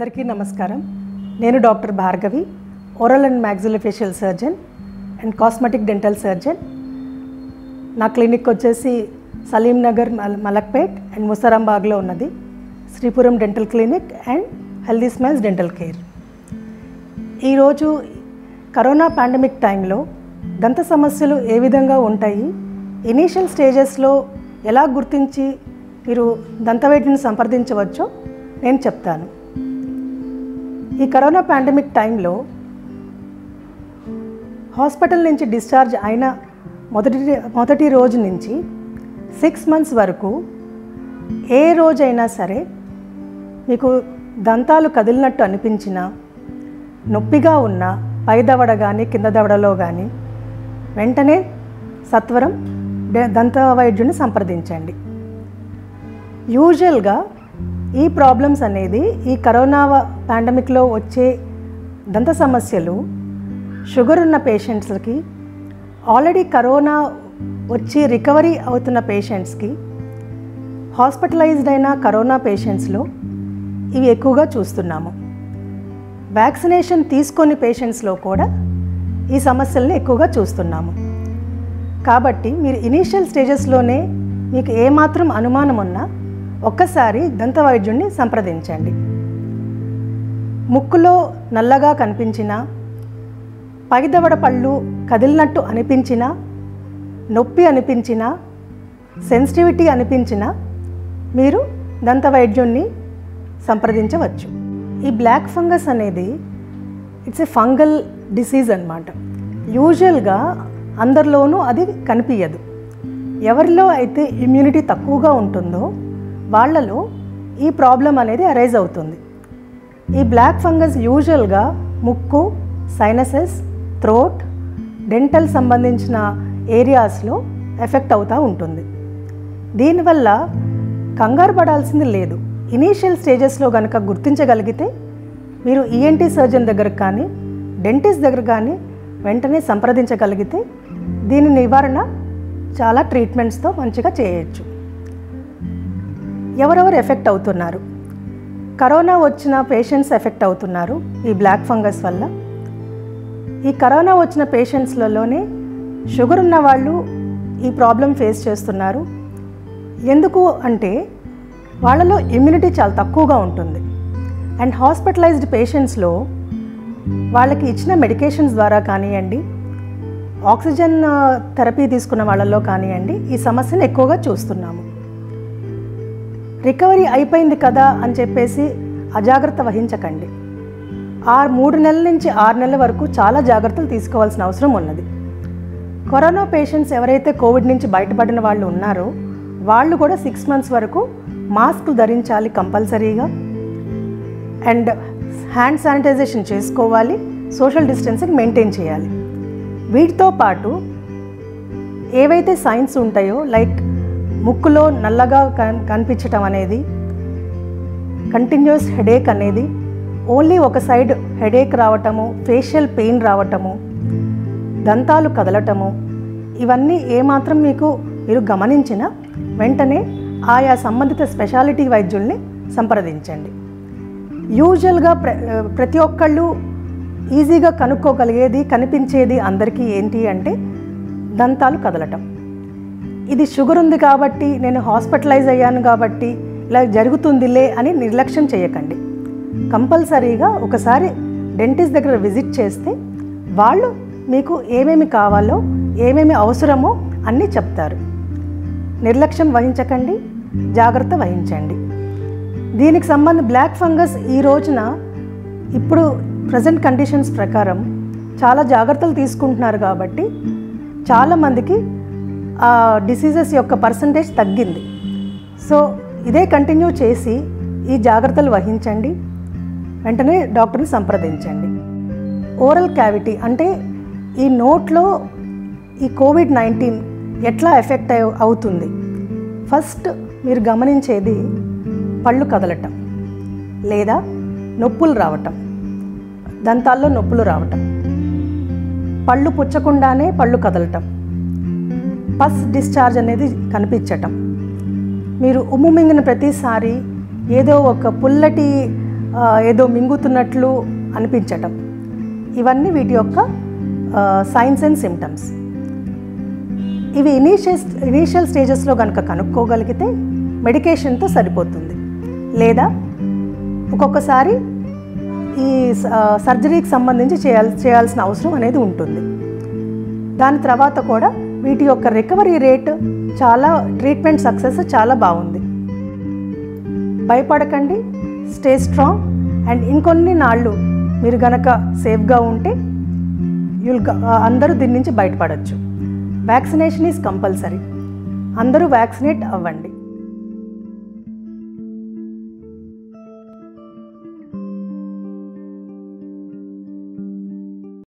అందరికీ నమస్కారం నేను doctor Bhargavi oral and maxillofacial surgeon and cosmetic dental surgeon నా క్లినిక్ వచ్చేసి సలీం నగర్ మల్ మలక్పేట్ అండ్ ముసరాంబాగ్లో ఉన్నది Sripuram dental clinic and healthy smiles dental care ఈరోజు కరోనా పాండమిక్ టైంలో దంత సమస్యలు ఏ విధంగా ఉంటాయి ఇనీషియల్ స్టేజెస్లో ఎలా గుర్తించి మీరు దంతవైద్యుని సంప్రదించవచ్చో నేను చెప్తాను ఈ కరోనా పాండమిక్ టైంలో హాస్పిటల్ నుంచి డిశ్చార్జ్ అయిన మొదటి మొదటి రోజు నుంచి సిక్స్ మంత్స్ వరకు ఏ రోజైనా సరే మీకు దంతాలు కదిలినట్టు అనిపించినా నొప్పిగా ఉన్న పై దవడ కానీ కింద దవడలో కానీ వెంటనే సత్వరం ద- దంత వైద్యుని సంప్రదించండి యూజువల్గా ఈ ప్రాబ్లమ్స్ అనేది ఈ కరోనా పాండమిక్లో వచ్చే దంత సమస్యలు షుగర్ ఉన్న పేషెంట్స్కి ఆల్రెడీ కరోనా వచ్చి రికవరీ అవుతున్న పేషెంట్స్కి హాస్పిటలైజ్డ్ అయిన కరోనా పేషెంట్స్లో ఇవి ఎక్కువగా చూస్తున్నాము వ్యాక్సినేషన్ తీసుకొని పేషెంట్స్లో కూడా ఈ సమస్యల్ని ఎక్కువగా చూస్తున్నాము కాబట్టి మీరు ఇనీషియల్ స్టేజెస్లోనే మీకు ఏమాత్రం అనుమానం ఉన్నా ఒక్కసారి దంత వైద్యుడిని సంప్రదించండి ముక్కులో నల్లగా కనిపించినా పైదవడ పళ్ళు కదిలినట్టు అనిపించినా నొప్పి అనిపించినా సెన్సిటివిటీ అనిపించినా మీరు దంత వైద్యుణ్ణి సంప్రదించవచ్చు ఈ బ్లాక్ ఫంగస్ అనేది ఇట్స్ ఎ ఫంగల్ డిసీజ్ అనమాట యూజువల్గా అందరిలోనూ అది కనిపించదు ఎవరిలో అయితే ఇమ్యూనిటీ తక్కువగా ఉంటుందో వాళ్ళలో ఈ ప్రాబ్లం అనేది అరైజ్ అవుతుంది ఈ బ్లాక్ ఫంగస్ యూజువల్గా ముక్కు సైనసెస్ థ్రోట్ డెంటల్ సంబంధించిన ఏరియాస్లో ఎఫెక్ట్ అవుతూ ఉంటుంది దీనివల్ల కంగారు పడాల్సింది లేదు ఇనీషియల్ స్టేజెస్లో కనుక గుర్తించగలిగితే మీరు ఈఎన్టీ సర్జన్ దగ్గర కానీ డెంటిస్ట్ దగ్గర కానీ వెంటనే సంప్రదించగలిగితే దీని నివారణ చాలా ట్రీట్మెంట్స్తో మంచిగా చేయొచ్చు ఎవరెవరు ఎఫెక్ట్ అవుతున్నారు కరోనా వచ్చిన పేషెంట్స్ ఎఫెక్ట్ అవుతున్నారు ఈ బ్లాక్ ఫంగస్ వల్ల ఈ కరోనా వచ్చిన పేషెంట్స్లలోనే షుగర్ ఉన్న వాళ్ళు ఈ ప్రాబ్లం ఫేస్ చేస్తున్నారు ఎందుకు అంటే వాళ్ళలో ఇమ్యూనిటీ చాలా తక్కువగా ఉంటుంది అండ్ హాస్పిటలైజ్డ్ పేషెంట్స్లో వాళ్ళకి ఇచ్చిన మెడికేషన్స్ ద్వారా కానివ్వండి ఆక్సిజన్ ఆ, థెరపీ తీసుకున్న వాళ్ళలో కానివ్వండి ఈ సమస్యను ఎక్కువగా చూస్తున్నాము రికవరీ అయిపోయింది కదా అని చెప్పేసి అజాగ్రత్త వహించకండి ఆరు మూడు నెలల నుంచి ఆరు నెలల వరకు చాలా జాగ్రత్తలు తీసుకోవాల్సిన అవసరం ఉన్నది కరోనా పేషెంట్స్ ఎవరైతే కోవిడ్ నుంచి బయటపడిన వాళ్ళు ఉన్నారో వాళ్ళు కూడా సిక్స్ మంత్స్ వరకు మాస్క్ ధరించాలి కంపల్సరీగా అండ్ హ్యాండ్ శానిటైజేషన్ చేసుకోవాలి సోషల్ డిస్టెన్సింగ్ మెయింటైన్ చేయాలి వీటితో పాటు ఏవైతే సైన్స్ ఉంటాయో లైక్ ముక్కులో నల్లగా కన్ కనిపించటం అనేది కంటిన్యూస్ హెడేక్ అనేది ఓన్లీ ఒక సైడ్ హెడేక్ రావటము ఫేషియల్ పెయిన్ రావటము దంతాలు కదలటము ఇవన్నీ ఏమాత్రం మీకు మీరు గమనించినా వెంటనే ఆయా సంబంధిత స్పెషాలిటీ వైద్యుల్ని సంప్రదించండి యూజువల్గా ప్ర ప్రతి ఒక్కళ్ళు ఈజీగా కనుక్కోగలిగేది కనిపించేది అందరికీ ఏంటి అంటే దంతాలు కదలటం ఇది షుగర్ ఉంది కాబట్టి నేను హాస్పిటలైజ్ అయ్యాను కాబట్టి ఇలా జరుగుతుందిలే అని నిర్లక్ష్యం చేయకండి కంపల్సరీగా ఒకసారి డెంటిస్ట్ దగ్గర విజిట్ చేస్తే వాళ్ళు మీకు ఏమేమి కావాలో ఏమేమి అవసరమో అన్నీ చెప్తారు నిర్లక్ష్యం వహించకండి జాగ్రత్త వహించండి దీనికి సంబంధ బ్లాక్ ఫంగస్ ఈ రోజున ఇప్పుడు ప్రజెంట్ కండిషన్స్ ప్రకారం చాలా జాగ్రత్తలు తీసుకుంటున్నారు కాబట్టి చాలామందికి ఆ డిసీజెస్ యొక్క పర్సంటేజ్ తగ్గింది సో ఇదే కంటిన్యూ చేసి ఈ జాగ్రత్తలు వహించండి వెంటనే డాక్టర్ని సంప్రదించండి ఓరల్ క్యావిటీ అంటే ఈ నోట్లో ఈ కోవిడ్ నైన్టీన్ ఎట్లా ఎఫెక్ట్ అయి- అవుతుంది ఫస్ట్ మీరు గమనించేది పళ్ళు కదలటం లేదా నొప్పులు రావటం దంతాల్లో నొప్పులు రావటం పళ్ళు పుచ్చకుండానే పళ్ళు కదలటం పస్ డిశ్చార్జ్ అనేది కనిపించటం మీరు ఉమ్ము మింగిన ప్రతిసారి ఏదో ఒక పుల్లటి ఆ, ఏదో మింగుతున్నట్లు అనిపించటం ఇవన్నీ వీటి యొక్క సైన్స్ అండ్ సిమ్టమ్స్ ఇవి ఇనీషియల్ ఇనీషియల్ స్టేజెస్లో కనుక కనుక్కోగలిగితే మెడికేషన్తో సరిపోతుంది లేదా ఒక్కొక్కసారి ఈ స- సర్జరీకి సంబంధించి చేయాల్ చేయాల్సిన అవసరం అనేది ఉంటుంది దాని తర్వాత కూడా వీటి యొక్క రికవరీ రేట్ చాలా ట్రీట్మెంట్ సక్సెస్ చాలా బాగుంది భయపడకండి స్టే స్ట్రాంగ్ అండ్ ఇంకొన్ని నాళ్ళు మీరు గనక సేఫ్గా ఉంటే యుల్ అందరూ దీని నుంచి బయటపడవచ్చు వ్యాక్సినేషన్ ఈజ్ కంపల్సరీ అందరూ వ్యాక్సినేట్ అవ్వండి